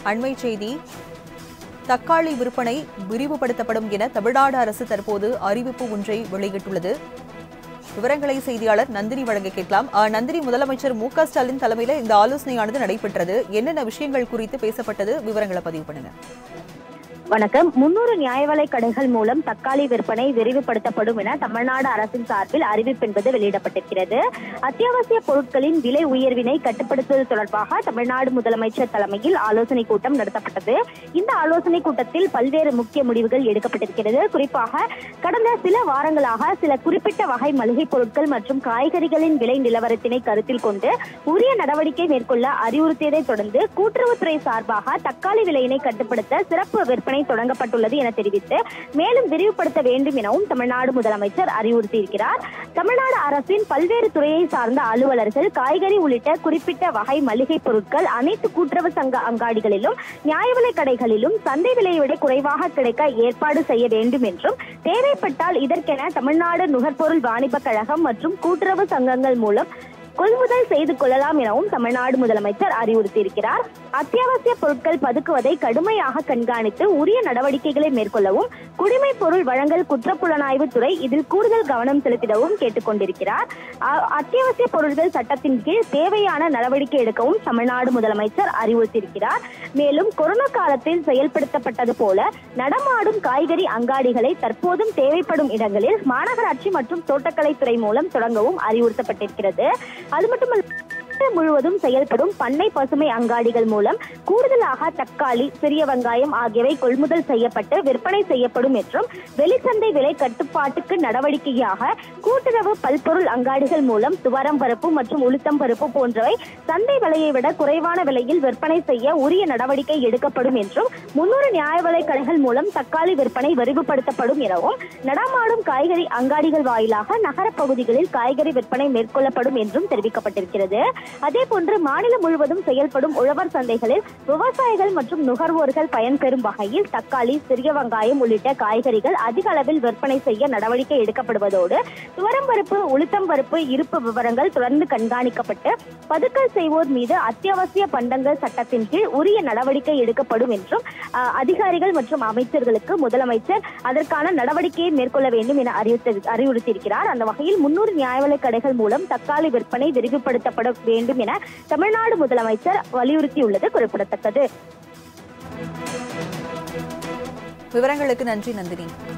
அண்மை செய்தி தக்காளி விற்பனை விரிவுபடுத்தப்படும் என தமிழ்நாடு அரசு தற்போது அறிவிப்பு ஒன்றை வெளியிட்டுள்ளது விவரங்களை செய்தியாளர் நந்தினி வழங்க கேட்கலாம் அஹ், நந்தினி முதலமைச்சர் மு க ஸ்டாலின் தலைமையில இந்த ஆலோசனையானது நடைபெற்றது என்னென்ன விஷயங்கள் குறித்து பேசப்பட்டது விவரங்களை பதிவு பண்ணுங்க வணக்கம் முன்னூறு நியாய விலைக் கடைகள் மூலம் தக்காளி விற்பனை விரிவுபடுத்தப்படும் என தமிழ்நாடு அரசின் சார்பில் அறிவிப்பு என்பது வெளியிடப்பட்டிருக்கிறது அத்தியாவசிய பொருட்களின் விலை உயர்வினை கட்டுப்படுத்துவது தொடர்பாக தமிழ்நாடு முதலமைச்சர் தலைமையில் ஆலோசனை கூட்டம் நடத்தப்பட்டது இந்த ஆலோசனை கூட்டத்தில் பல்வேறு முக்கிய முடிவுகள் எடுக்கப்பட்டிருக்கிறது குறிப்பாக கடந்த சில வாரங்களாக சில குறிப்பிட்ட வகை மளிகை பொருட்கள் மற்றும் காய்கறிகளின் விலை நிலவரத்தினை கருத்தில் கொண்டு உரிய நடவடிக்கை மேற்கொள்ள அறிவுறுத்தியதை தொடர்ந்து கூட்டுறவுத்துறை சார்பாக தக்காளி விலையினை கட்டுப்படுத்த சிறப்பு விற்பனை தொடங்கப்பட்டுள்ளது என தெரிவித்து மேலும் விரிவுபடுத்த வேண்டும் எனவும் தமிழ்நாடு முதலமைச்சர் அறிவுறுத்தியிருக்கிறார் தமிழ்நாடு அரசின் பல்வேறு துறையை சார்ந்த அலுவலர்கள் காய்கறி உள்ளிட்ட குறிப்பிட்ட வகை மளிகை பொருட்கள் அனைத்து கூட்டுறவு சங்க அங்காடிகளிலும் நியாய விலைக் கடைகளிலும் சந்தை விலையை விட குறைவாக கிடைக்க ஏற்பாடு செய்ய வேண்டும் என்றும் தேவைப்பட்டால் இதற்கென தமிழ்நாடு நுகர்பொருள் வாணிபக் கழகம் மற்றும் கூட்டுறவு சங்கங்கள் மூலம் கொள்முதல் செய்து கொள்ளலாம் எனவும் தமிழ்நாடு முதலமைச்சர் அறிவுறுத்தியிருக்கிறார் அத்தியாவசிய பொருட்கள் பதுக்குவதை கடுமையாக கண்காணித்து உரிய நடவடிக்கைகளை மேற்கொள்ளவும் குடிமைப் பொருள் வழங்கல் குற்றப்புலனாய்வு துறை இதில் கூடுதல் கவனம் செலுத்திடவும் கேட்டுக்கொண்டிருக்கிறார் அ- அத்தியாவசிய பொருட்கள் சட்டத்தின் கீழ் தேவையான நடவடிக்கை எடுக்கவும் தமிழ்நாடு முதலமைச்சர் அறிவுறுத்தியிருக்கிறார் மேலும் கொரோனா காலத்தில் செயல்படுத்தப்பட்டது போல நடமாடும் காய்கறி அங்காடிகளை தற்போதும் தேவைப்படும் இடங்களில் மாநகராட்சி மற்றும் தோட்டக்கலைத்துறை மூலம் தொடங்கவும் அறிவுறுத்தப்பட்டிருக்கிறது அது மட்டுமல்ல நாடு முழுவதும் செயல்படும் பண்ணை பசுமை அங்காடிகள் மூலம் கூடுதலாக தக்காளி சிறிய வெங்காயம் ஆகியவை கொள்முதல் செய்யப்பட்டு விற்பனை செய்யப்படும் என்றும் வெளிச்சந்தை விலை கட்டுப்பாட்டுக்கு நடவடிக்கையாக கூட்டுறவு பல்பொருள் அங்காடிகள் மூலம் துவரம் பருப்பு மற்றும் உளுத்தம் பருப்பு போன்றவை சந்தை விலையை விட குறைவான விலையில் விற்பனை செய்ய உரிய நடவடிக்கை எடுக்கப்படும் என்றும் முன்னூறு நியாய விலைக் கடைகள் மூலம் தக்காளி விற்பனை விரிவுபடுத்தப்படும் எனவும் நடமாடும் காய்கறி அங்காடிகள் வாயிலாக நகர பகுதிகளில் காய்கறி விற்பனை மேற்கொள்ளப்படும் என்றும் தெரிவிக்கப்பட்டிருக்கிறது அதே போன்று மாநிலம் முழுவதும் செயல்படும் உழவர் சந்தைகளில் விவசாயிகள் மற்றும் நுகர்வோர்கள் பயன்பெறும் வகையில் தக்காளி சிறிய வெங்காயம் உள்ளிட்ட காய்கறிகள் அதிக அளவில் விற்பனை செய்ய நடவடிக்கை எடுக்கப்படுவதோடு துவரம் பருப்பு உளுத்தம் பருப்பு இருப்பு விவரங்கள் தொடர்ந்து கண்காணிக்கப்பட்டு பதுக்கல் செய்வோர் மீது அத்தியாவசிய பண்டங்கள் சட்டத்தின் கீழ் உரிய நடவடிக்கை எடுக்கப்படும் என்றும் அஹ், அதிகாரிகள் மற்றும் அமைச்சர்களுக்கு முதலமைச்சர் அதற்கான நடவடிக்கையை மேற்கொள்ள வேண்டும் என அறிவுறுத்தி அறிவுறுத்தியிருக்கிறார் அந்த வகையில் முன்னூறு நியாய விலைக் கடைகள் மூலம் தக்காளி விற்பனை விரிவுபடுத்தப்பட வேண்டும் என தமிழ்நாடு முதலமைச்சர் வலியுறுத்தியுள்ளது குறிப்பிடத்தக்கது விவரங்களுக்கு நன்றி நந்தினி